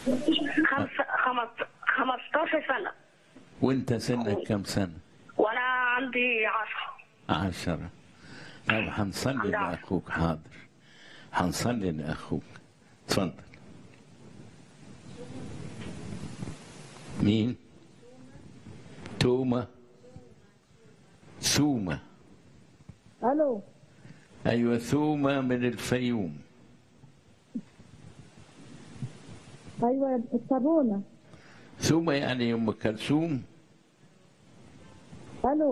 خمسة خمس- 15 سنة وانت سنك كم سنة وأنا عندي 10 عشرة طب هنصلي عندي عشرة. لأخوك حاضر هنصلي لأخوك اتفضل مين توما ثومة الو أيوة ثومة من الفيوم ايوه الصابونه ثومة يعني أم كلثوم الو